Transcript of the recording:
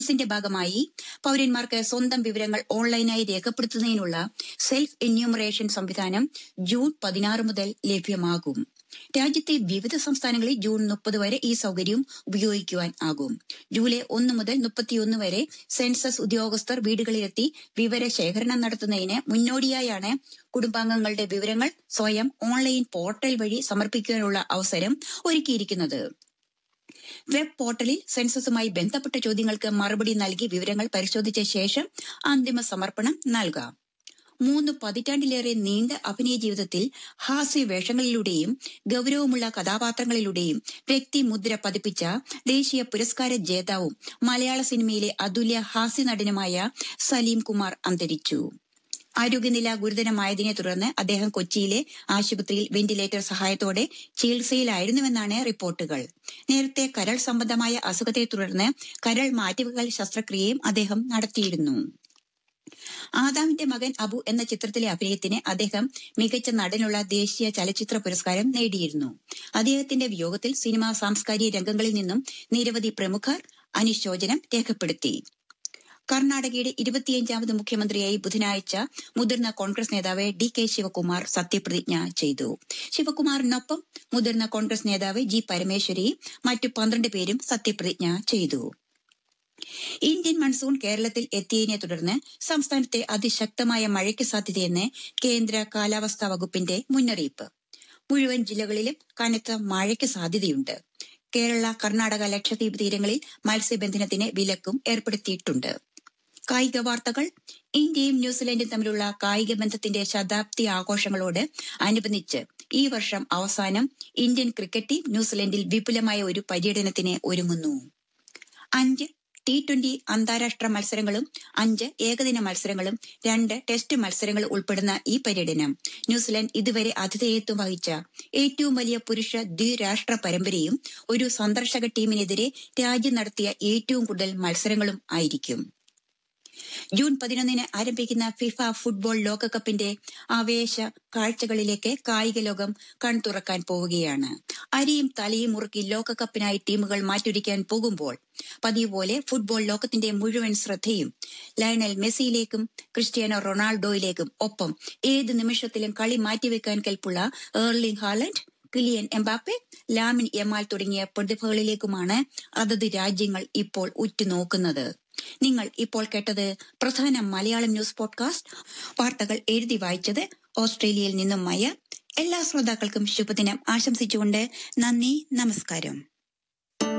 സെൻസസിന്റെ ഭാഗമായി പൌരന്മാർക്ക് സ്വന്തം വിവരങ്ങൾ ഓൺലൈനായി രേഖപ്പെടുത്തുന്നതിനുള്ള സെൽഫ് എന്യൂമറേഷൻ സംവിധാനം ജൂൺ പതിനാറ് മുതൽ ലഭ്യമാകും രാജ്യത്തെ വിവിധ സംസ്ഥാനങ്ങളിൽ ജൂൺ മുപ്പത് വരെ ഈ സൗകര്യം ഉപയോഗിക്കുവാൻ ആകും ജൂലൈ ഒന്ന് മുതൽ മുപ്പത്തിയൊന്ന് വരെ സെൻസസ് ഉദ്യോഗസ്ഥർ വീടുകളിലെത്തി വിവര ശേഖരണം നടത്തുന്നതിന് മുന്നോടിയായാണ് കുടുംബാംഗങ്ങളുടെ വിവരങ്ങൾ സ്വയം ഓൺലൈൻ പോർട്ടൽ വഴി സമർപ്പിക്കാനുള്ള അവസരം ഒരുക്കിയിരിക്കുന്നത് വെബ് പോർട്ടലിൽ സെൻസസുമായി ബന്ധപ്പെട്ട ചോദ്യങ്ങൾക്ക് മറുപടി നൽകി വിവരങ്ങൾ പരിശോധിച്ച ശേഷം അന്തിമ സമർപ്പണം നൽകാം മൂന്ന് പതിറ്റാണ്ടിലേറെ നീണ്ട അഭിനയ ജീവിതത്തിൽ ഹാസ്യ വേഷങ്ങളിലൂടെയും ഗൗരവമുള്ള കഥാപാത്രങ്ങളിലൂടെയും വ്യക്തിമുദ്ര പതിപ്പിച്ച ദേശീയ പുരസ്കാര ജേതാവും മലയാള സിനിമയിലെ അതുല്യ ഹാസ്യ നടനുമായ സലീം കുമാർ അന്തരിച്ചു ആരോഗ്യനില ഗുരുതരമായതിനെ തുടർന്ന് അദ്ദേഹം കൊച്ചിയിലെ ആശുപത്രിയിൽ വെന്റിലേറ്റർ സഹായത്തോടെ ചികിത്സയിലായിരുന്നുവെന്നാണ് റിപ്പോർട്ടുകൾ നേരത്തെ കരൾ സംബന്ധമായ അസുഖത്തെ തുടർന്ന് കരൾ മാറ്റിവെക്കൽ ശസ്ത്രക്രിയയും അദ്ദേഹം നടത്തിയിരുന്നു ആദാമിന്റെ മകൻ അബു എന്ന ചിത്രത്തിലെ അഭിനയത്തിന് അദ്ദേഹം മികച്ച നടനുള്ള ദേശീയ ചലച്ചിത്ര പുരസ്കാരം നേടിയിരുന്നു അദ്ദേഹത്തിന്റെ വിയോഗത്തിൽ സിനിമാ സാംസ്കാരിക രംഗങ്ങളിൽ നിന്നും നിരവധി പ്രമുഖർ അനുശോചനം രേഖപ്പെടുത്തി കർണാടകയുടെ ഇരുപത്തിയഞ്ചാമത് മുഖ്യമന്ത്രിയായി ബുധനാഴ്ച മുതിർന്ന കോൺഗ്രസ് നേതാവ് ഡി കെ ശിവകുമാർ സത്യപ്രതിജ്ഞ ചെയ്തു ശിവകുമാറിനൊപ്പം മുതിർന്ന കോൺഗ്രസ് നേതാവ് ജി പരമേശ്വരി മറ്റു പന്ത്രണ്ട് പേരും സത്യപ്രതിജ്ഞ ചെയ്തു ഇന്ത്യൻ മൺസൂൺ കേരളത്തിൽ എത്തിയതിനെ തുടർന്ന് സംസ്ഥാനത്തെ അതിശക്തമായ മഴയ്ക്ക് സാധ്യതയെന്ന് കേന്ദ്ര കാലാവസ്ഥാ വകുപ്പിന്റെ മുന്നറിയിപ്പ് മുഴുവൻ ജില്ലകളിലും കനത്ത മഴയ്ക്ക് സാധ്യതയുണ്ട് കേരള കർണാടക ലക്ഷദ്വീപ് തീരങ്ങളിൽ മത്സ്യബന്ധനത്തിന് വിലക്കും ഏർപ്പെടുത്തിയിട്ടുണ്ട് കായിക വാർത്തകൾ ഇന്ത്യയും ന്യൂസിലൻഡും തമ്മിലുള്ള കായിക ബന്ധത്തിന്റെ ശതാബ്ദി ആഘോഷങ്ങളോട് അനുബന്ധിച്ച് ഈ വർഷം അവസാനം ഇന്ത്യൻ ക്രിക്കറ്റ് ടീം ന്യൂസിലൻഡിൽ വിപുലമായ ഒരു പര്യടനത്തിന് ഒരുങ്ങുന്നു അഞ്ച് ടി ട്വന്റി അന്താരാഷ്ട്ര മത്സരങ്ങളും അഞ്ച് ഏകദിന മത്സരങ്ങളും രണ്ട് ടെസ്റ്റ് മത്സരങ്ങൾ ഉൾപ്പെടുന്ന ഈ പര്യടനം ന്യൂസിലൻഡ് ഇതുവരെ ആതിഥേയത്വം വഹിച്ച ഏറ്റവും വലിയ പുരുഷ ദ്വിരാഷ്ട്ര പരമ്പരയും ഒരു സന്ദർശക ടീമിനെതിരെ രാജ്യം നടത്തിയ ഏറ്റവും കൂടുതൽ മത്സരങ്ങളും ആയിരിക്കും ജൂൺ പതിനൊന്നിന് ആരംഭിക്കുന്ന ഫിഫ ഫുട്ബോൾ ലോകകപ്പിന്റെ ആവേശ കാഴ്ചകളിലേക്ക് കായിക ലോകം കൺതുറക്കാൻ പോവുകയാണ് അരിയും തലയും മുറുക്കി ലോകകപ്പിനായി ടീമുകൾ മാറ്റൊരുക്കാൻ പോകുമ്പോൾ പതിവ് പോലെ ഫുട്ബോൾ ലോകത്തിന്റെ മുഴുവൻ ശ്രദ്ധയും ലയണൽ മെസ്സിയിലേക്കും ക്രിസ്ത്യാനോ റൊണാൾഡോയിലേക്കും ഒപ്പം ഏത് നിമിഷത്തിലും കളി മാറ്റിവെക്കാൻ കെൽപ്പുള്ള Erling Haaland Kylian Mbappe Lamine Yamal തുടങ്ങിയ പ്രതിഭകളിലേക്കുമാണ് അതത് രാജ്യങ്ങൾ ഇപ്പോൾ ഉറ്റുനോക്കുന്നത് നിങ്ങൾ ഇപ്പോൾ കേട്ടത് പ്രധാന മലയാളം ന്യൂസ് പോഡ്കാസ്റ്റ് വാർത്തകൾ എഴുതി വായിച്ചത് ഓസ്ട്രേലിയയിൽ നിന്നും മയ എല്ലാ ശ്രോതാക്കൾക്കും ശുഭദിനം ആശംസിച്ചുകൊണ്ട് നന്ദി നമസ്കാരം